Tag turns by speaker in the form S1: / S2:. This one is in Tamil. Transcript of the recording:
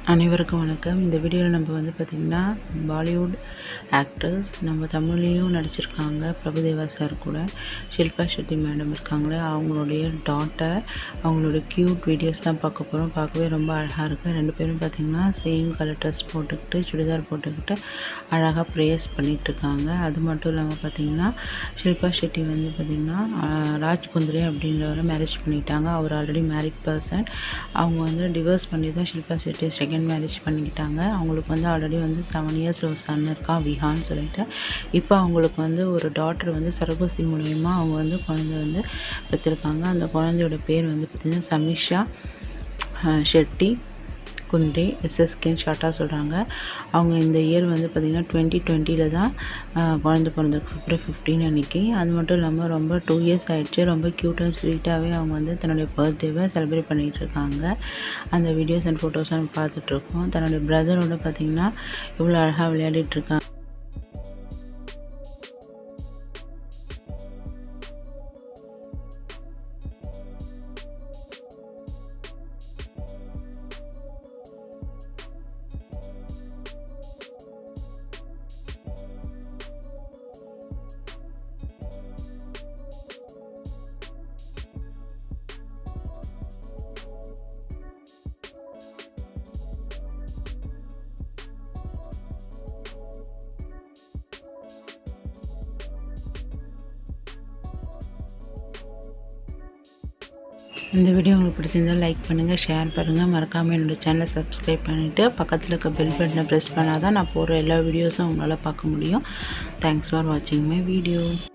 S1: அனைவருக்கும் வணக்கம் இந்த வீடியோவில் நம்ம வந்து பார்த்திங்கன்னா பாலிவுட் ஆக்டர்ஸ் நம்ம தமிழ்லேயும் நடிச்சிருக்காங்க பிரபுதேவா சார் கூட ஷில்பா ஷெட்டி மேடம் இருக்காங்களே அவங்களுடைய டாட்டர் அவங்களோட க்யூட் வீடியோஸ் தான் பார்க்க போகிறோம் பார்க்கவே ரொம்ப அழகாக இருக்குது ரெண்டு பேரும் பார்த்திங்கன்னா சேம் கலர் ட்ரெஸ் போட்டுக்கிட்டு சுடிதார் போட்டுக்கிட்டு அழகாக ப்ரேயர்ஸ் பண்ணிகிட்ருக்காங்க அது மட்டும் இல்லாமல் பார்த்திங்கன்னா ஷில்பா ஷெட்டி வந்து பார்த்திங்கன்னா ராஜ் குந்திரே அப்படின்றவரை மேரேஜ் பண்ணிட்டாங்க அவர் ஆல்ரெடி மேரிட் பர்சன் அவங்க வந்து டிவோர்ஸ் பண்ணி தான் ஷில்பா ஷெட்டி செகண்ட் மேரேஜ் பண்ணிக்கிட்டாங்க அவங்களுக்கு வந்து ஆல்ரெடி வந்து செவன் இயர்ஸ் ஒரு சன் இருக்கான் விஹான்னு சொல்லிட்டு இப்போ அவங்களுக்கு வந்து ஒரு டாட்டர் வந்து சரகோசி மூலயமா அவங்க வந்து குழந்தை வந்து பெற்றிருக்காங்க அந்த குழந்தையோட பேர் வந்து பார்த்திங்கன்னா சமிஷா அஹ், ஷெட்டி குன்றே எஸ்எஸ்கேன்னு ஷார்ட்டாக சொல்கிறாங்க அவங்க இந்த இயர் வந்து பார்த்திங்கன்னா டுவெண்ட்டி டுவெண்ட்டியில் தான் ஆஹ், குழந்தை பிறந்திருக்கு ஃபிப்ரவரி ஃபிஃப்டீன் அன்றைக்கி அது மட்டும் இல்லாமல் ரொம்ப டூ இயர்ஸ் ஆயிடுச்சு ரொம்ப க்யூட் அண்ட் ஸ்வீட்டாகவே அவங்க வந்து தன்னுடைய பர்த்டேவை செலிப்ரேட் பண்ணிகிட்டு இருக்காங்க அந்த வீடியோஸ் அண்ட் ஃபோட்டோஸ் நம்ம பார்த்துட்ருக்கோம் தன்னுடைய பிரதரோட பார்த்திங்கன்னா இவ்வளோ அழகாக விளையாடிட்டு இருக்காங்க இந்த வீடியோ உங்களுக்கு பிடிச்சிருந்தால் லைக் பண்ணுங்கள் ஷேர் பண்ணுங்கள் மறக்காமல் என்னோடய சேனலை சப்ஸ்கிரைப் பண்ணிவிட்டு பக்கத்தில் இருக்க பெல் பட்டனை ப்ரெஸ் பண்ணால் தான் நான் போடுற எல்லா வீடியோஸும் உங்களால் பார்க்க முடியும் தேங்க்ஸ் ஃபார் வாட்சிங் மை வீடியோ